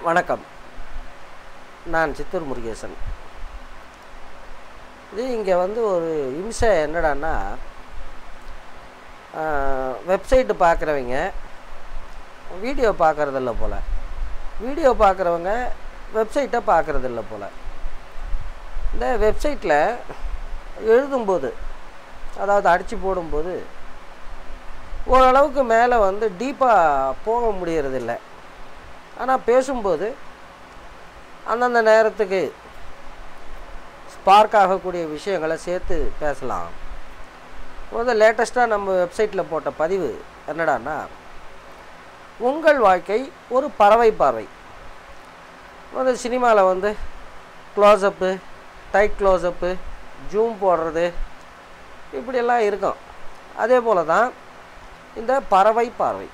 வணக்கம் நான் சித்தூர் முருகேசன் இது இங்கே வந்து ஒரு இம்சை என்னடான்னா வெப்சைட்டு பார்க்குறவங்க வீடியோ பார்க்குறதில்ல போல் வீடியோ பார்க்குறவங்க வெப்சைட்டை பார்க்குறதில்ல போல் இந்த வெப்சைட்டில் எழுதும்போது அதாவது அடித்து போடும்போது ஓரளவுக்கு மேலே வந்து டீப்பாக போக முடியறதில்ல ஆனால் பேசும்போது அந்தந்த நேரத்துக்கு ஸ்பார்க் ஆகக்கூடிய விஷயங்களை சேர்த்து பேசலாம் முதல் லேட்டஸ்ட்டாக நம்ம வெப்சைட்டில் போட்ட பதிவு என்னடான்னா உங்கள் வாழ்க்கை ஒரு பறவை பார்வை வந்து சினிமாவில் வந்து க்ளோஸ்அப்பு டைட் க்ளோஸ்அப்பு ஜூம் போடுறது இப்படியெல்லாம் இருக்கும் அதே போல் தான் இந்த பறவை பார்வை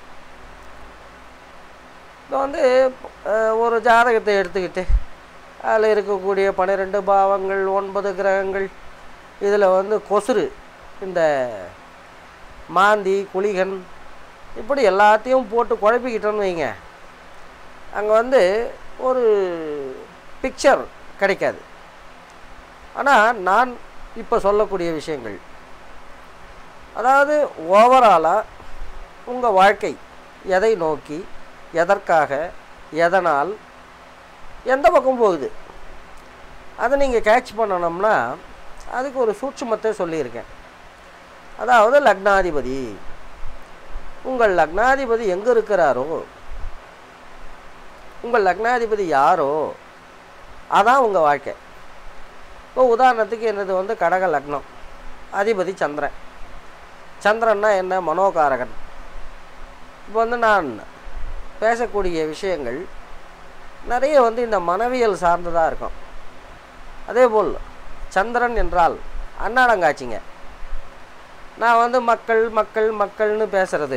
இப்போ வந்து அஹ், ஒரு ஜாதகத்தை எடுத்துக்கிட்டு அதில் இருக்கக்கூடிய பன்னிரெண்டு பாவங்கள் ஒன்பது கிரகங்கள் இதில் வந்து கொசுறு இந்த மாந்தி குளிகன் இப்படி எல்லாத்தையும் போட்டு குழப்பிக்கிட்டோன்னு வைங்க அங்கே வந்து ஒரு பிக்சர் கிடைக்காது ஆனால் நான் இப்போ சொல்லக்கூடிய விஷயங்கள் அதாவது ஓவராலாக உங்கள் வாழ்க்கை எதை நோக்கி எதற்காக எதனால் எந்த பக்கம் போகுது அதை நீங்கள் கேட்ச் பண்ணணும்னா அதுக்கு ஒரு சூட்சுமத்தை சொல்லியிருக்கேன் அதாவது லக்னாதிபதி உங்கள் லக்னாதிபதி எங்கே இருக்கிறாரோ உங்கள் லக்னாதிபதி யாரோ அதான் உங்கள் வாழ்க்கை இப்போ உதாரணத்துக்கு என்னது வந்து கடக லக்னம் அதிபதி சந்திரன் சந்திரன்னா என்ன மனோகாரகன் இப்போ வந்து நான் பேசக்கூடிய விஷயங்கள் நிறைய வந்து இந்த மனவியல் சார்ந்ததாக இருக்கும் அதே போல் சந்திரன் என்றால் அன்னாடங்காட்சிங்க நான் வந்து மக்கள் மக்கள் மக்கள்னு பேசுகிறது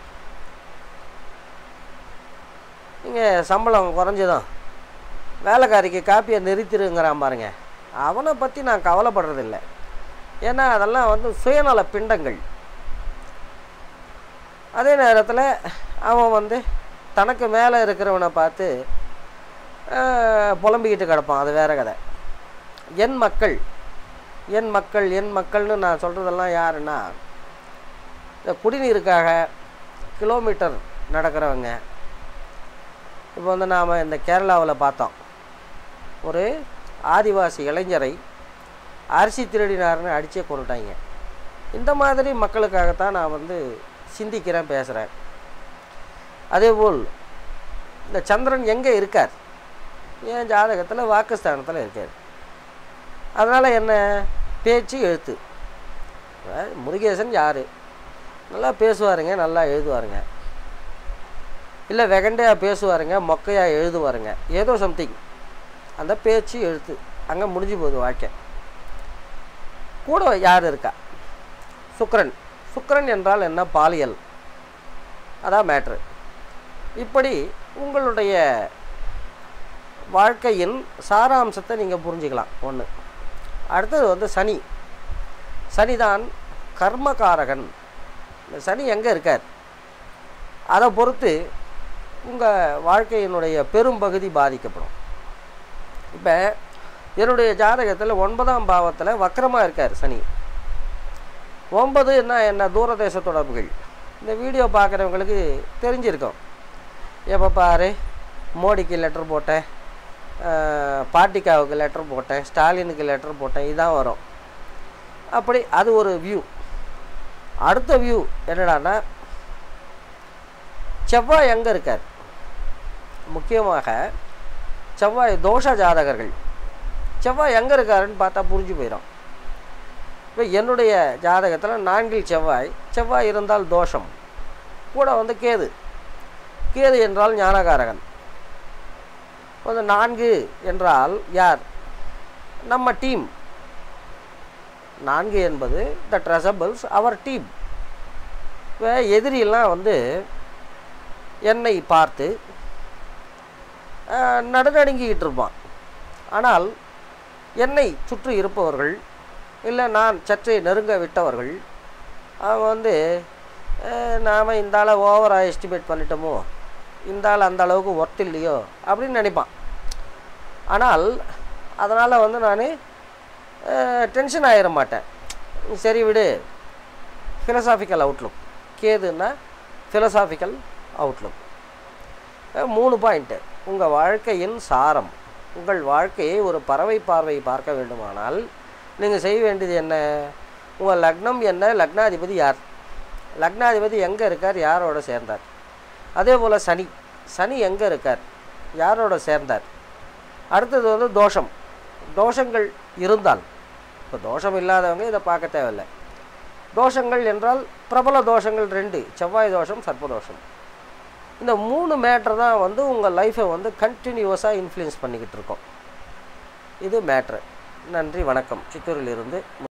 இங்கே சம்பளம் குறைஞ்சதும் வேலைக்காரிக்கு காப்பியை நிறுத்திடுங்கிறான் பாருங்க அவனை பற்றி நான் கவலைப்படுறதில்ல ஏன்னா அதெல்லாம் வந்து சுயநல பிண்டங்கள் அதே நேரத்தில் அவன் வந்து தனக்கு மேலே இருக்கிறவனை பார்த்து ஆஹ், புலம்பிக்கிட்டு கிடப்பான் அது வேற கதை என் மக்கள் என் மக்கள் என் மக்கள்னு நான் சொல்கிறதெல்லாம் யாருன்னா இந்த குடிநீருக்காக கிலோமீட்டர் நடக்கிறவங்க இப்போ வந்து நாம் இந்த கேரளாவில் பார்த்தோம் ஒரு ஆதிவாசி இளைஞரை அரிசி திருடினாருன்னு அடிச்சே கொண்டுட்டாங்க இந்த மாதிரி மக்களுக்காகத்தான் நான் வந்து சிந்திக்கிறேன் பேசுகிறேன் அதேபோல் இந்த சந்திரன் எங்கே இருக்கார் என் ஜாதகத்தில் வாக்குஸ்தானத்தில் இருக்கார் அதனால் என்ன பேச்சு எழுத்து இப்ப முருகேசன் யார் நல்லா பேசுவாருங்க நல்லா எழுதுவாருங்க இல்லை வெகண்டையாக பேசுவாருங்க மொக்கையாக எழுதுவாருங்க ஏதோ சம்திங் அந்த பேச்சு எழுத்து அங்கே முடிஞ்சு போகுது வாழ்க்கை கூட யார் இருக்கா சுக்கிரன் சுக்கிரன் என்றால் என்ன பாலியல் அதான் மேட்ரு இப்படி உங்களுடைய வாழ்க்கையின் சாராம்சத்தை நீங்கள் புரிஞ்சுக்கலாம் ஒன்று அடுத்தது வந்து சனி சனிதான் கர்மகாரகன் இந்த சனி எங்கே இருக்கார் அதை பொறுத்து உங்கள் வாழ்க்கையினுடைய பெரும்பகுதி பாதிக்கப்படும் இப்போ என்னுடைய ஜாதகத்தில் ஒன்பதாம் பாவத்தில் வக்கரமாக இருக்கார் சனி ஒன்பது என்ன என்ன தூரதேச தொடர்புகள் இந்த வீடியோ பார்க்குறவங்களுக்கு தெரிஞ்சிருக்கும் எப்போ பாரு மோடிக்கு லெட்டர் போட்டேன் அஹ், பாட்டிக்காவுக்கு லெட்டர் போட்டேன் ஸ்டாலினுக்கு லெட்டர் போட்டேன் இதான் வரும் அப்படி அது ஒரு வியூ அடுத்த வியூ என்னடான்னா செவ்வாய் எங்கே இருக்கார் முக்கியமாக செவ்வாய் தோஷ ஜாதகர்கள் செவ்வாய் எங்கே இருக்காருன்னு பார்த்தா புரிஞ்சு போயிடும் இப்போ என்னுடைய ஜாதகத்தில் நான்கில் செவ்வாய் செவ்வாய் இருந்தால் தோஷம் கூட வந்து கேது கேது என்றால் ஞானகாரகன் வந்து நான்கு என்றால் யார் நம்ம டீம் நான்கு என்பது த ட்ரெசபிள்ஸ் அவர் டீம் இப்போ எதிரியெல்லாம் வந்து என்னை பார்த்து ஆஹ், நடுநடுங்கிக்கிட்டு இருப்பான் ஆனால் என்னை சுற்றி இருப்பவர்கள் இல்லை நான் சற்றே நெருங்க விட்டவர்கள் அவங்க வந்து நாம் இந்த ஆளை ஓவராக எஸ்டிமேட் பண்ணிட்டோமோ இந்த ஆள் அந்த அளவுக்கு ஒர்த் இல்லையோ அப்படின்னு நினைப்பான் ஆனால் அதனால் வந்து நான் டென்ஷன் ஆகிட மாட்டேன் சரி விடு ஃபிலசாபிக்கல் அவுட்லுக் கேதுன்னா ஃபிலசாபிக்கல் அவுட்லுக் மூணு பாயிண்ட்டு உங்கள் வாழ்க்கையின் சாரம் உங்கள் வாழ்க்கையை ஒரு பறவை பார்வை பார்க்க வேண்டுமானால் நீங்கள் செய்ய வேண்டியது என்ன உங்கள் லக்னம் என்ன லக்னாதிபதி யார் லக்னாதிபதி எங்கே இருக்கார் யாரோட சேர்ந்தார் அதே போல் சனி சனி எங்கே இருக்கார் யாரோட சேர்ந்தார் அடுத்தது வந்து தோஷம் தோஷங்கள் இருந்தால் இப்போ தோஷம் இல்லாதவங்க இதை பார்க்க தேவையில்லை தோஷங்கள் என்றால் பிரபல தோஷங்கள் ரெண்டு செவ்வாய் தோஷம் சர்ப்பதோஷம் இந்த மூணு மேட்ரு தான் வந்து உங்கள் லைஃப்பை வந்து கண்டினியூவஸாக இன்ஃப்ளூயன்ஸ் பண்ணிக்கிட்டு இருக்கோம் இது மேட்ரு நன்றி வணக்கம் சித்தூரிலிருந்து